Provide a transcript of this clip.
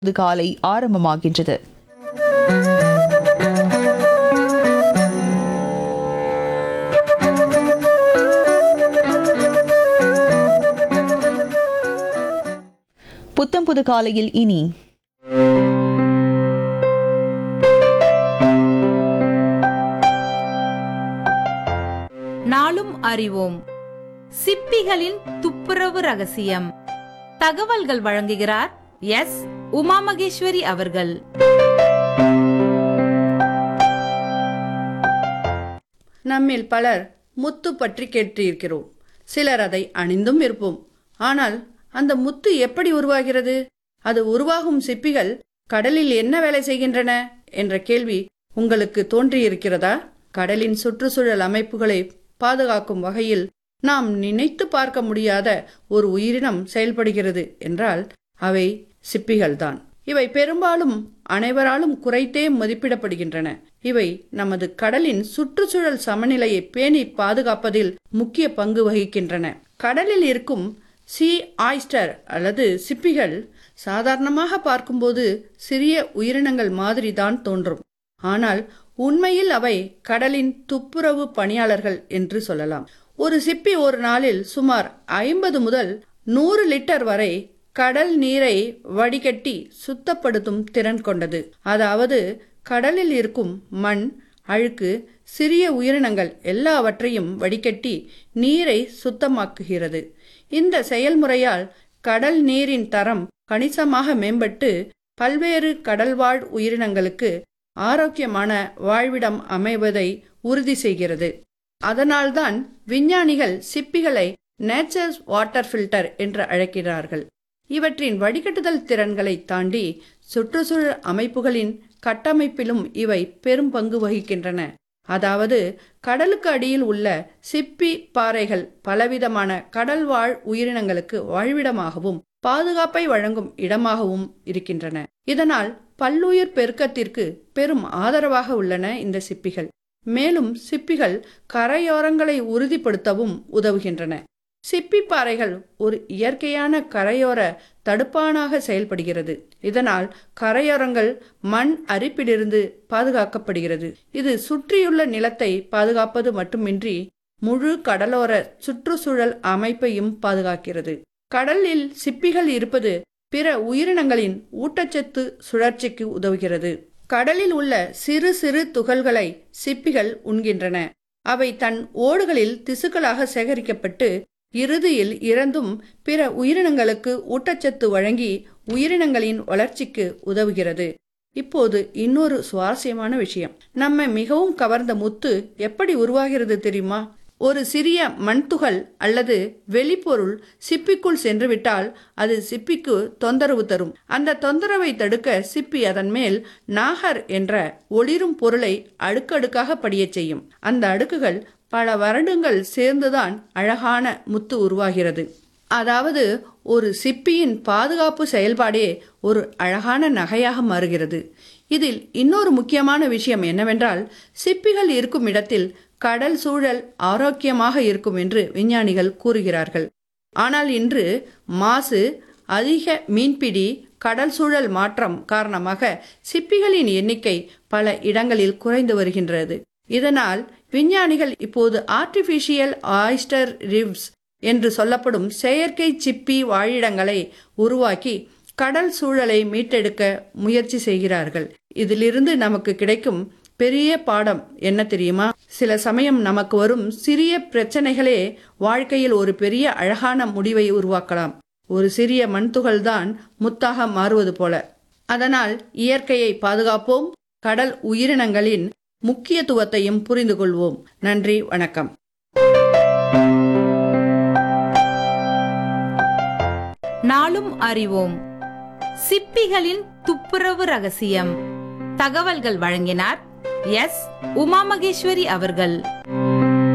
இது காலை ஆரம்பமாகின்றது புத்தம் புது காலையில் இனி நாளும் அறிவோம் சிப்பிகளின் துப்புரவு ரகசியம் தகவல்கள் வழங்குகிறார் எஸ் உமா மகேஸ்வரி அவர்கள் நம்மில் பலர் முத்து பற்றி கேட்டிருக்கிறோம் சிலர் அதை அணிந்தும் இருப்போம் ஆனால் அந்த முத்து எப்படி உருவாகிறது அது உருவாகும் சிப்பிகள் கடலில் என்ன வேலை செய்கின்றன என்ற கேள்வி உங்களுக்கு தோன்றியிருக்கிறதா கடலின் சுற்றுச்சூழல் அமைப்புகளை பாதுகாக்கும் வகையில் நாம் நினைத்து பார்க்க முடியாத ஒரு உயிரினம் செயல்படுகிறது என்றால் அவை சிப்பிகள்தான் இவை பெரும்பாலும் அனைவராலும் குறைத்தே மதிப்பிடப்படுகின்றன இவை நமது கடலின் சுற்றுச்சூழல் சமநிலையை பேணி பாதுகாப்பதில் முக்கிய பங்கு வகிக்கின்றன கடலில் இருக்கும் சி ஆய்ஸ்டர் அல்லது சிப்பிகள் சாதாரணமாக பார்க்கும்போது சிறிய உயிரினங்கள் மாதிரிதான் தோன்றும் ஆனால் உண்மையில் அவை கடலின் துப்புரவு பணியாளர்கள் என்று சொல்லலாம் ஒரு சிப்பி ஒரு நாளில் சுமார் ஐம்பது முதல் நூறு லிட்டர் வரை கடல் நீரை வடிகட்டி சுத்தப்படுத்தும் திறன் கொண்டது அதாவது கடலில் இருக்கும் மண் அழுக்கு சிறிய உயிரினங்கள் எல்லாவற்றையும் வடிகட்டி நீரை சுத்தமாக்குகிறது இந்த செயல்முறையால் கடல் நீரின் தரம் கணிசமாக மேம்பட்டு பல்வேறு கடல்வாழ் உயிரினங்களுக்கு ஆரோக்கியமான வாழ்விடம் அமைவதை உறுதி செய்கிறது அதனால்தான் விஞ்ஞானிகள் சிப்பிகளை நேச்சர்ஸ் வாட்டர் ஃபில்டர் என்று அழைக்கிறார்கள் இவற்றின் வடிகட்டுதல் திறன்களை தாண்டி சுற்றுச்சூழல் அமைப்புகளின் கட்டமைப்பிலும் இவை பெரும் பங்கு வகிக்கின்றன அதாவது கடலுக்கு அடியில் உள்ள சிப்பி பாறைகள் பலவிதமான கடல்வாழ் உயிரினங்களுக்கு வாழ்விடமாகவும் பாதுகாப்பை வழங்கும் இடமாகவும் இருக்கின்றன இதனால் பல்லுயிர் பெருக்கத்திற்கு பெரும் ஆதரவாக உள்ளன இந்த சிப்பிகள் மேலும் சிப்பிகள் கரையோரங்களை உறுதிப்படுத்தவும் உதவுகின்றன சிப்பி பாறைகள் ஒரு இயற்கையான கரையோர தடுப்பானாக செயல்படுகிறது இதனால் கரையோரங்கள் மண் அரிப்பிலிருந்து பாதுகாக்கப்படுகிறது இது சுற்றியுள்ள நிலத்தை பாதுகாப்பது மட்டுமின்றி முழு கடலோர சுற்றுச்சூழல் அமைப்பையும் பாதுகாக்கிறது கடலில் சிப்பிகள் இருப்பது பிற உயிரினங்களின் ஊட்டச்சத்து சுழற்சிக்கு உதவுகிறது கடலில் உள்ள சிறு சிறு துகள்களை சிப்பிகள் உண்கின்றன அவை தன் ஓடுகளில் திசுக்களாக சேகரிக்கப்பட்டு இறுதியில் இறந்தும் பிற உயிரினங்களுக்கு ஊட்டச்சத்து வழங்கி உயிரினங்களின் வளர்ச்சிக்கு உதவுகிறது இப்போது இன்னொரு சுவாரஸ்யமான விஷயம் நம்மை மிகவும் கவர்ந்த முத்து எப்படி உருவாகிறது தெரியுமா ஒரு சிறிய மண்துகள் அல்லது வெளிப்பொருள் சிப்பிக்குள் சென்றுவிட்டால் அது சிப்பிக்கு தொந்தரவு தரும் அந்த தொந்தரவை தடுக்க சிப்பி அதன் மேல் நாகர் என்ற ஒளிரும் பொருளை அடுக்கடுக்காக படியச் செய்யும் அந்த அடுக்குகள் பல வருடங்கள் சேர்ந்துதான் அழகான முத்து உருவாகிறது அதாவது ஒரு சிப்பியின் பாதுகாப்பு செயல்பாடே ஒரு அழகான நகையாக மாறுகிறது இதில் இன்னொரு முக்கியமான விஷயம் என்னவென்றால் சிப்பிகள் இருக்கும் இடத்தில் கடல் சூழல் ஆரோக்கியமாக இருக்கும் என்று விஞ்ஞானிகள் கூறுகிறார்கள் ஆனால் இன்று மாசு அதிக மீன்பிடி கடல் சூழல் மாற்றம் காரணமாக சிப்பிகளின் எண்ணிக்கை பல இடங்களில் குறைந்து வருகின்றது இதனால் விஞ்ஞானிகள் இப்போது ஆர்டிபிஷியல் ஆயிஸ்டர் ரிவ்ஸ் என்று சொல்லப்படும் செயற்கை சிப்பி வாழிடங்களை உருவாக்கி கடல் சூழலை மீட்டெடுக்க முயற்சி செய்கிறார்கள் இதிலிருந்து நமக்கு கிடைக்கும் பெரிய பாடம் என்ன தெரியுமா சில சமயம் நமக்கு வரும் சிறிய பிரச்சனைகளே வாழ்க்கையில் ஒரு பெரிய அழகான முடிவை உருவாக்கலாம் ஒரு சிறிய மண்துகள் தான் முத்தாக மாறுவது போல அதனால் இயற்கையை பாதுகாப்போம் கடல் உயிரினங்களின் முக்கியத்துவத்தையும் புரிந்து கொள்வோம் நன்றி வணக்கம் நாளும் அறிவோம் சிப்பிகளின் துப்புரவு ரகசியம் தகவல்கள் வழங்கினார் எஸ் உமா மகேஸ்வரி அவர்கள்